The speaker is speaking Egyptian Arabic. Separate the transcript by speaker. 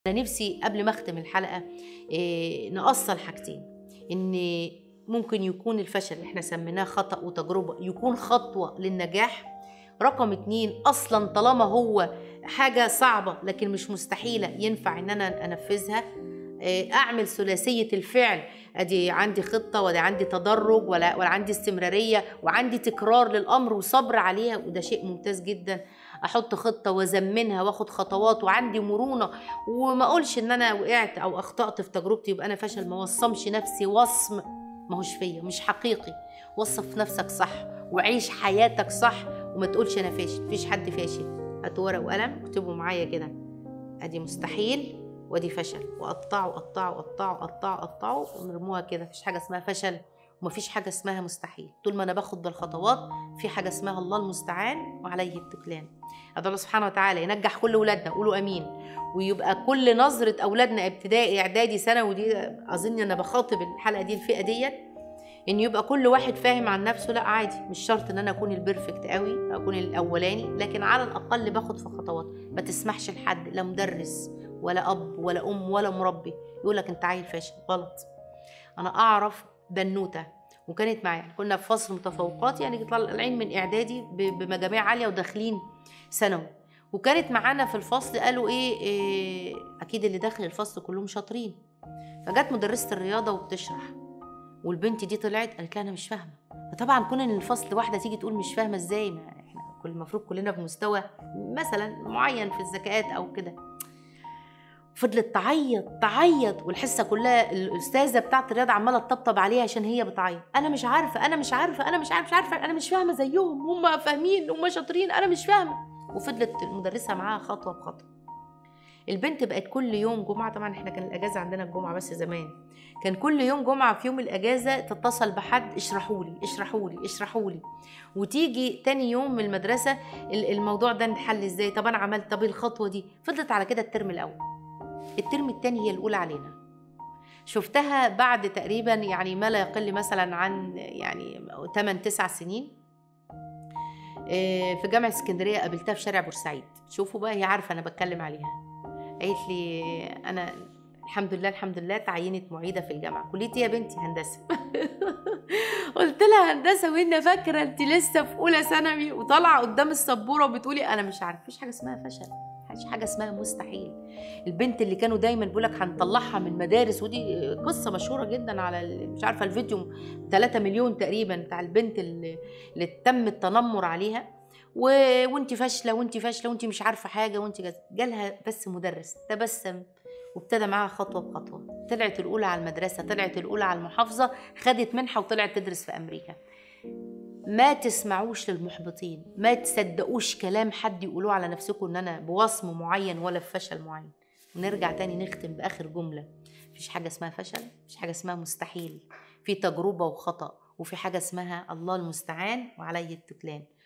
Speaker 1: انا نفسي قبل ما اختم الحلقه إيه نأصل حاجتين ان ممكن يكون الفشل اللي احنا سميناه خطأ وتجربه يكون خطوه للنجاح رقم اتنين اصلا طالما هو حاجه صعبه لكن مش مستحيله ينفع ان انا انفذها إيه اعمل ثلاثيه الفعل ادي عندي خطه وادي عندي تدرج ولا ولا عندي استمراريه وعندي تكرار للامر وصبر عليها وده شيء ممتاز جدا احط خطه وازمنها واخد خطوات وعندي مرونه وما اقولش ان انا وقعت او اخطات في تجربتي يبقى انا فشل ما وصمش نفسي وصم ما هوش فيا مش حقيقي وصف نفسك صح وعيش حياتك صح وما تقولش انا فاشل مفيش حد فاشل هاتوا ورق وقلم اكتبوا معايا كده ادي مستحيل وادي فشل وقطعوا قطعوا قطعوا قطعوا قطعوا ونرموها كده مفيش حاجه اسمها فشل ومفيش حاجه اسمها مستحيل طول ما انا باخد بالخطوات في حاجه اسمها الله المستعان وعليه التكلان أدعو الله سبحانه وتعالى ينجح كل ولادنا قولوا امين ويبقى كل نظره اولادنا ابتدائي اعدادي ثانوي دي اظن انا بخاطب الحلقه دي الفئه ديت ان يبقى كل واحد فاهم عن نفسه لا عادي مش شرط ان انا اكون البرفكت قوي اكون الاولاني لكن على الاقل باخد في خطوات ما تسمحش لحد لا مدرس ولا اب ولا ام ولا مربي يقول لك انت عيل فاشل غلط انا اعرف بنوته وكانت معايا كنا في فصل متفوقات يعني طالعين من اعدادي بمجاميع عاليه وداخلين ثانوي وكانت معانا في الفصل قالوا إيه, ايه اكيد اللي داخل الفصل كلهم شاطرين فجت مدرسه الرياضه وبتشرح والبنت دي طلعت قالت لها انا مش فاهمه فطبعا كون ان الفصل واحده تيجي تقول مش فاهمه ازاي ما احنا كل المفروض كلنا بمستوى مثلا معين في الذكاءات او كده فضلت تعيط تعيط والحصه كلها الاستاذه بتاعت الرياضه عماله تطبطب عليها عشان هي بتعيط انا مش عارفه انا مش عارفه انا مش عارفه مش عارفه انا مش فاهمه زيهم هم فاهمين هم شاطرين انا مش فاهمه وفضلت المدرسه معاها خطوه بخطوه البنت بقت كل يوم جمعه طبعا احنا كان الاجازه عندنا الجمعه بس زمان كان كل يوم جمعه في يوم الاجازه تتصل بحد اشرحوا لي اشرحوا لي اشرحوا لي وتيجي تاني يوم من المدرسه الموضوع ده نحل ازاي طب انا عملت طب الخطوه دي فضلت على كده الترم الاول الترم الثاني هي الاولى علينا شفتها بعد تقريبا يعني ما لا يقل مثلا عن يعني 8 9 سنين في جامعه اسكندريه قابلتها في شارع بورسعيد شوفوا بقى هي عارفه انا بتكلم عليها قالت لي انا الحمد لله الحمد لله تعينت معيده في الجامعه كليتي يا بنتي هندسه قلت لها هندسه وين فاكره انت لسه في اولى ثانوي وطالعه قدام السبوره وبتقولي انا مش عارفه مفيش حاجه اسمها فشل مفيش حاجه اسمها مستحيل البنت اللي كانوا دايما بيقول لك هنطلعها من مدارس ودي قصه مشهوره جدا على مش عارفه الفيديو 3 مليون تقريبا بتاع البنت اللي, اللي تم التنمر عليها و... وانت فاشله وانت فاشله وانت مش عارفه حاجه وانت جز... جالها بس مدرس تبسم وابتدى معاها خطوه بخطوه طلعت الاولى على المدرسه طلعت الاولى على المحافظه خدت منحه وطلعت تدرس في امريكا ما تسمعوش للمحبطين ما تصدقوش كلام حد يقولوه على نفسكم ان انا بوصم معين ولا في فشل معين ونرجع تاني نختم باخر جمله مفيش حاجه اسمها فشل مفيش حاجه اسمها مستحيل في تجربه وخطا وفي حاجه اسمها الله المستعان وعليه التكلان